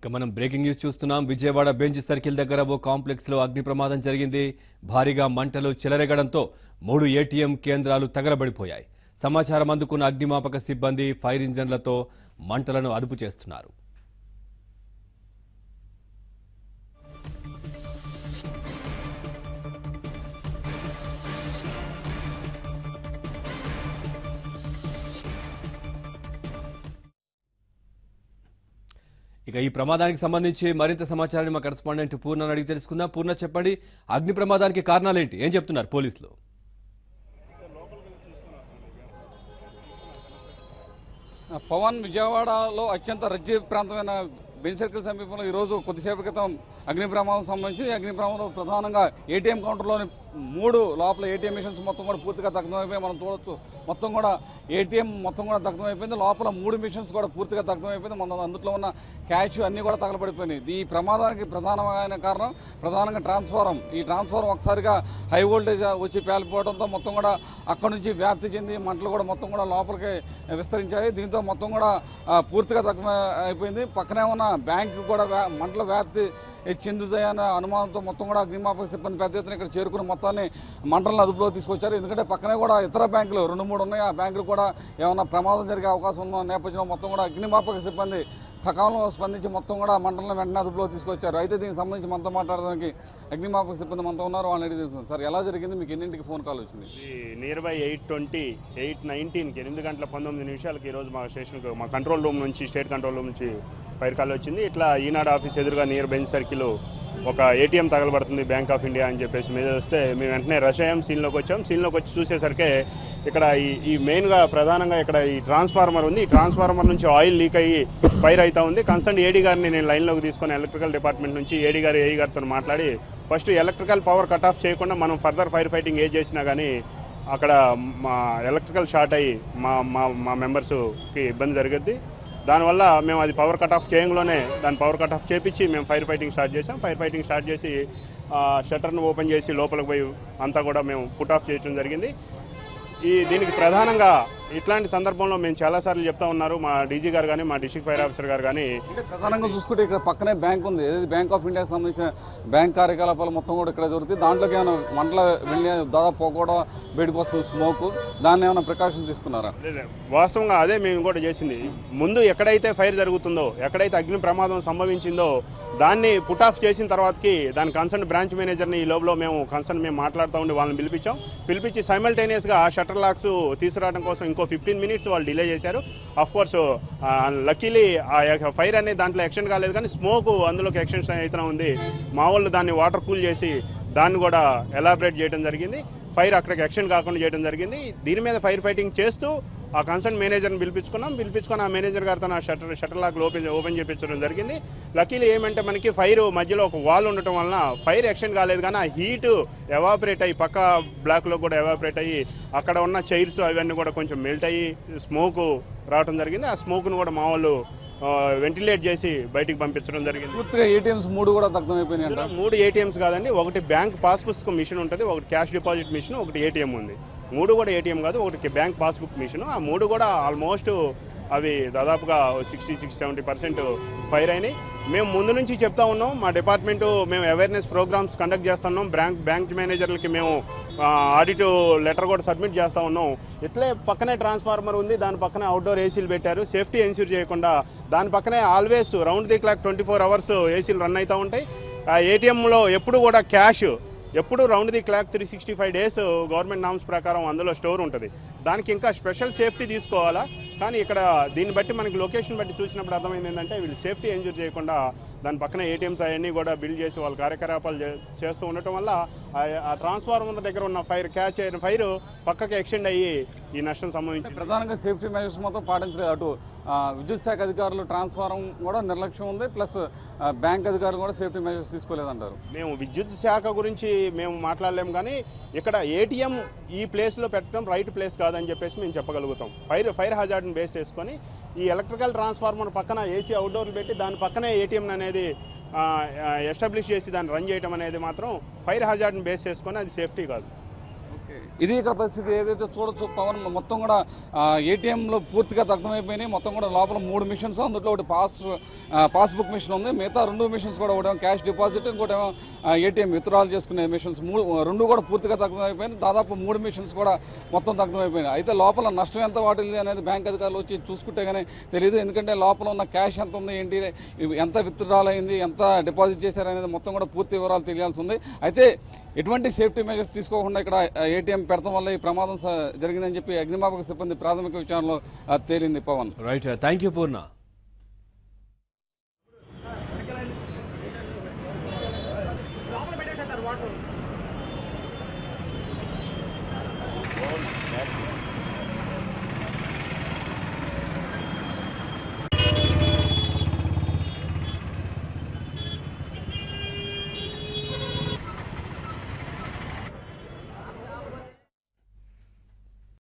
ఇక మనం breaking news చూస్తున్నాం విజయవాడ బెంచ్ సర్కిల్ దగ్గర ఓ కాంప్లెక్స్ లో అగ్ని ప్రమాదం జరిగింది భారీగా మంటలు చెలరేగడంతో మూడు ఏటీఎం కేంద్రాలు తగలబడిపోయాయి సమాచారం అందుకున్న అగ్నిమాపక సిబ్బంది ఫైర్ ఇంజన్లతో మంటలను అదుపు చేస్తున్నారు ఇక ఈ ప్రమాదానికి సంబంధించి మరింత సమాచారాన్ని మా కరెస్పాండెంట్ పూర్ణ అడిగి తెలుసుకుందాం పూర్ణ చెప్పండి అగ్ని ప్రమాదానికి కారణాలేంటి ఏం చెప్తున్నారు పోలీసులు పవన్ విజయవాడలో అత్యంత రద్దీ ప్రాంతమైన బెంచ్ సర్కిల్ సమీపంలో ఈరోజు కొద్దిసేపు క్రితం అగ్ని ప్రమాదం సంబంధించి ఈ అగ్ని ప్రమాదంలో ప్రధానంగా ఏటీఎం కౌంటర్లోని మూడు లోపల ఏటీఎం మిషన్స్ మొత్తం కూడా పూర్తిగా దగ్ధమైపోయి మనం చూడొచ్చు మొత్తం కూడా ఏటీఎం మొత్తం కూడా దగ్ధమైపోయింది లోపల మూడు మిషన్స్ కూడా పూర్తిగా దగ్ధమైపోయింది మన అందులో ఉన్న క్యాష్ అన్నీ కూడా తగలబడిపోయినాయి ఈ ప్రమాదానికి ప్రధానమైన కారణం ప్రధానంగా ట్రాన్స్ఫారం ఈ ట్రాన్స్ఫారం ఒకసారిగా హై వోల్టేజ్ వచ్చి పేలిపోవడంతో మొత్తం కూడా అక్కడ నుంచి వ్యాప్తి చెంది మంటలు కూడా మొత్తం కూడా లోపలికి విస్తరించాయి దీంతో మొత్తం కూడా ఆ, పూర్తిగా దగ్ధం అయిపోయింది పక్కనే ఉన్న బ్యాంకు కూడా వ్యా- మంటల వ్యాప్తి చెందుతాయనే అనుమానంతో మొత్తం కూడా అగ్నిమాపక సిబ్బంది పెద్ద ఎత్తున ఇక్కడ చేరుకుని మొత్తాన్ని మంటలను అదుపులో తీసుకొచ్చారు ఎందుకంటే పక్కనే కూడా ఇతర బ్యాంకులు రెండు మూడు ఉన్నాయి ఆ బ్యాంకులు కూడా ఏమైనా ప్రమాదం జరిగే అవకాశం ఉన్న నేపథ్యంలో మొత్తం కూడా అగ్నిమాపక సిబ్బంది సకాలంలో స్పందించి మొత్తం కూడా మంటలను వెంటనే అదుపులో తీసుకొచ్చారు అయితే దీనికి సంబంధించి మనతో మాట్లాడడానికి అగ్నిమాపక సిబ్బంది మనతో ఉన్నారు వాళ్ళని అడిగి తెలుసు సార్ ఎలా జరిగింది మీకు ఎన్నింటికి ఫోన్ కాల్ వచ్చింది ఇది near by eight twenty eight నైన్టీన్కి ఎనిమిది గంటల పంతొమ్మిది నిమిషాలకి ఈరోజు మా స్టేషన్కి మా కంట్రోల్ రూమ్ నుంచి స్టేట్ కంట్రోల్ రూమ్ నుంచి ఫైర్ కాల్ వచ్చింది ఇట్లా ఈనాడు ఆఫీస్ ఎదురుగా నియర్ బెంచ్ సర్కిల్ ఒక ఏటీఎం తగలబడుతుంది బ్యాంక్ ఆఫ్ ఇండియా అని చెప్పేసి మీద వస్తే మేము వెంటనే రష్ అయ్యాం సీన్లోకి వచ్చాం సీన్లోకి వచ్చి చూసేసరికి ఇక్కడ ఈ ఈ మెయిన్గా ప్రధానంగా ఇక్కడ ఈ ట్రాన్స్ఫార్మర్ ఉంది ఈ ట్రాన్స్ఫార్మర్ నుంచి ఆయిల్ లీక్ అయ్యి ఫైర్ అవుతా ఉంది కన్సర్న్ ఏడీ గారిని నేను లైన్లోకి తీసుకొని ఎలక్ట్రికల్ డిపార్ట్మెంట్ నుంచి ఏడీ గారు ఏఈ గారితో మాట్లాడి first electrical power cut off చేయకుండా మనం ఫర్దర్ ఫైర్ ఫైటింగ్ ఏది చేసినా కానీ అక్కడ మా ఎలక్ట్రికల్ షార్ట్ అయ్యి మా మా మా మెంబర్స్కి ఇబ్బంది జరుగుద్ది దానివల్ల మేము అది పవర్ కట్ ఆఫ్ చేయంలోనే దాని పవర్ కట్ ఆఫ్ చేపించి మేము ఫైర్ ఫైటింగ్ స్టార్ట్ చేసాం ఫైర్ ఫైటింగ్ స్టార్ట్ చేసి షట్టర్ను ఓపెన్ చేసి లోపలికి పోయి అంతా కూడా మేము పుట్ ఆఫ్ చేయడం జరిగింది ఈ దీనికి ప్రధానంగా ఇట్లాంటి సందర్భంలో మేము చాలాసార్లు చెప్తా ఉన్నారు మా డీజీ గారు కానీ మా డిస్ట్రిక్ట్ ఫైర్ ఆఫీసర్ గారు కానీ అంటే ప్రధానంగా చూసుకుంటే ఇక్కడ పక్కనే బ్యాంక్ ఉంది ఏది బ్యాంక్ ఆఫ్ ఇండియాకి సంబంధించిన బ్యాంక్ కార్యకలాపాలు మొత్తం కూడా ఇక్కడ జరుగుతాయి దాంట్లోకి ఏమైనా మంటలు వెళ్ళి దాదాపు పోకుండా బయటకు వస్తుంది స్మోక్ దాన్ని ఏమైనా ప్రికాషన్స్ తీసుకున్నారా లేదు, వాస్తవంగా అదే మేము కూడా చేసింది ముందు ఎక్కడైతే ఫైర్ జరుగుతుందో ఎక్కడైతే అగ్ని ప్రమాదం సంభవించిందో దాన్ని పుట్ ఆఫ్ చేసిన తర్వాతకి దాని కన్సర్న్ బ్రాంచ్ మేనేజర్ని ఈ లోపల మేము కన్సర్న్ మేము మాట్లాడుతూ ఉండి వాళ్ళని పిలిపించాం పిలిపించి సైమల్టేనియస్గా ఆ షట్టర్ లాక్స్ తీసుకురావడం కోసం ఇంకో ఫిఫ్టీన్ మినిట్స్ వాళ్ళు డిలే చేశారు అఫ్ కోర్స్ లక్కీలీ ఆ ఫైర్ అనేది దాంట్లో ఎక్స్టెండ్ కాలేదు కానీ స్మోక్ అందులోకి ఎక్స్టెన్షన్ అయితే ఉంది మా వాళ్ళు దాన్ని వాటర్ కూల్ చేసి దాన్ని కూడా ఎలాబరేట్ చేయడం జరిగింది ఫైర్ అక్కడికి ఎక్స్టెండ్ కాకుండా చేయడం జరిగింది దీని మీద ఫైర్ ఫైటింగ్ చేస్తూ ఆ కన్సర్న్ మేనేజర్ని పిలిపించుకున్నాం పిలిపించుకొని ఆ మేనేజర్ గారితో ఆ shutter shutter lock open open చేయించడం జరిగింది లక్కీలు ఏమంటే మనకి ఫైర్ మధ్యలో ఒక వాల్ ఉండటం వలన ఫైర్ ఎక్స్టెండ్ కాలేదు కానీ ఆ హీట్ ఎవాపరేట్ అయ్యి పక్క బ్లాక్లో కూడా ఎవాపరేట్ అయ్యి అక్కడ ఉన్న చైర్స్ అవన్నీ కూడా కొంచెం మెల్ట్ అయ్యి స్మోక్ రావడం జరిగింది ఆ స్మోక్ను కూడా మా వాళ్ళు వెంటిలేట్ చేసి బయటికి పంపించడం జరిగింది పూర్తిగా ఏటీఎంస్ మూడు కూడా దగ్ధమైపోయినాయి అంట ఇందులో మూడు ఏటీఎంస్ కాదండి ఒకటి బ్యాంక్ పాస్ పుస్తకం మిషన్ ఉంటుంది ఒకటి క్యాష్ డిపాజిట్ మిషన్ ఒకటి ఏటీఎం ఉంది మూడు కూడా ఏటీఎం కాదు ఒకటి బ్యాంక్ పాస్బుక్ మిషన్ ఆ మూడు కూడా ఆల్మోస్ట్ అవి దాదాపుగా sixty six seventy percent fire అయినాయి మేము ముందు నుంచి చెప్తా ఉన్నాం మా డిపార్ట్మెంట్ మేము అవేర్నెస్ ప్రోగ్రామ్స్ కండక్ట్ చేస్తున్నాం బ్యాంక్ బ్యాంక్ మేనేజర్లకి మేము ఆడిట్ లెటర్ కూడా సబ్మిట్ చేస్తా ఉన్నాం ఇట్లే పక్కనే ట్రాన్స్ఫార్మర్ ఉంది దాని పక్కనే అవుట్డోర్ ఏసీలు పెట్టారు సేఫ్టీ ఎన్ష్యూర్ చేయకుండా దాని పక్కనే always round the clock twenty four hours ఏసీలు రన్ అవుతూ ఉంటాయి ఆ ఏటీఎంలో ఎప్పుడు కూడా క్యాష్ ఎప్పుడు round the clock three sixty five days government norms ప్రకారం అందులో స్టోర్ ఉంటుంది దానికి ఇంకా స్పెషల్ సేఫ్టీ తీసుకోవాలా కానీ ఇక్కడ దీన్ని బట్టి మనకి లొకేషన్ బట్టి చూసినప్పుడు అర్థమైంది ఏంటంటే వీళ్ళు సేఫ్టీ ఎంజూర్ చేయకుండా దాని పక్కన ఏటీఎంస్ అవన్నీ కూడా బిల్డ్ చేసి వాళ్ళ కార్యకలాపాలు చే- చేస్తూ ఉండటం వల్ల ఆ- ఆ ట్రాన్స్ఫార్మర్ దగ్గర ఉన్న ఫైర్ క్యాచ్ అయిన ఫైర్ పక్కకి ఎక్స్టెండ్ అయ్యి ఈ నష్టం సంభవించింది ప్రధానంగా సేఫ్టీ మెజర్స్ మొత్తం పాటించలేదు అటు ఆ, విద్యుత్ శాఖ అధికారులు ట్రాన్స్ఫారం కూడా నిర్లక్ష్యం ఉంది ప్లస్ ఆ, బ్యాంక్ అధికారులు కూడా సేఫ్టీ మెజర్స్ తీసుకోలేదంటారు మేము విద్యుత్ శాఖ గురించి మేము మాట్లాడలేము కానీ ఇక్కడ ఏటీఎం ఈ ప్లేస్లో పెట్టడం రైట్ ప్లేస్ కాదని చెప్పేసి మేము చెప్పగలుగుతాం ఫైర్ ఫైర్ హజార్డ్ని బేస్ చేసుకొని ఈ ఎలక్ట్రికల్ ట్రాన్స్ఫార్మర్ పక్కన ఏసీ అవుట్డోర్లు పెట్టి దాని పక్కనే ఏటీఎం అనేది ఎస్టాబ్లిష్ చేసి దాన్ని రన్ చేయడం అనేది మాత్రం ఫైర్ హజార్డ్ని బేస్ చేసుకొని అది సేఫ్టీ కాదు ఓకే ఇది ఇక్కడ పరిస్థితి ఏదైతే చూడొచ్చు పవన్ మొత్తం కూడా ఏటీఎంలో పూర్తిగా దగ్ధమైపోయినాయి మొత్తం కూడా లోపల మూడు మిషన్స్ అందులో ఒకటి పాస్ ఆ, పాస్బుక్ మిషన్ ఉంది మిగతా రెండు మిషన్స్ కూడా ఒకటేమో క్యాష్ డిపాజిట్ ఇంకోటేమో ఏటీఎం విత్డ్రాల్ చేసుకునే మిషన్స్ మూడు రెండు కూడా పూర్తిగా దగ్ధమైపోయినాయి దాదాపు మూడు మిషన్స్ కూడా మొత్తం దగ్ధమైపోయినాయి అయితే లోపల నష్టం ఎంత వాటిల్ది అనేది బ్యాంక్ అధికారులు వచ్చి చూసుకుంటే కానీ తెలియదు ఎందుకంటే లోపల ఉన్న క్యాష్ ఎంత ఉంది ఏంటి ఇవి ఎంత విత్డ్రాల్ అయింది ఎంత డిపాజిట్ చేశారు అనేది మొత్తం కూడా పూర్తి వివరాలు తెలియాల్సి ఉంది అయితే ఎటువంటి సేఫ్టీ మెజర్స్ తీసుకోకుండా ఇక్కడ ఏటీఎం పెడతాం వల్ల ఈ ప్రమాదం స- జరిగిందని చెప్పి అగ్నిమాపక సిబ్బంది ప్రాథమిక విచారణలో ఆ, తేలింది Pawan right thank you Purna water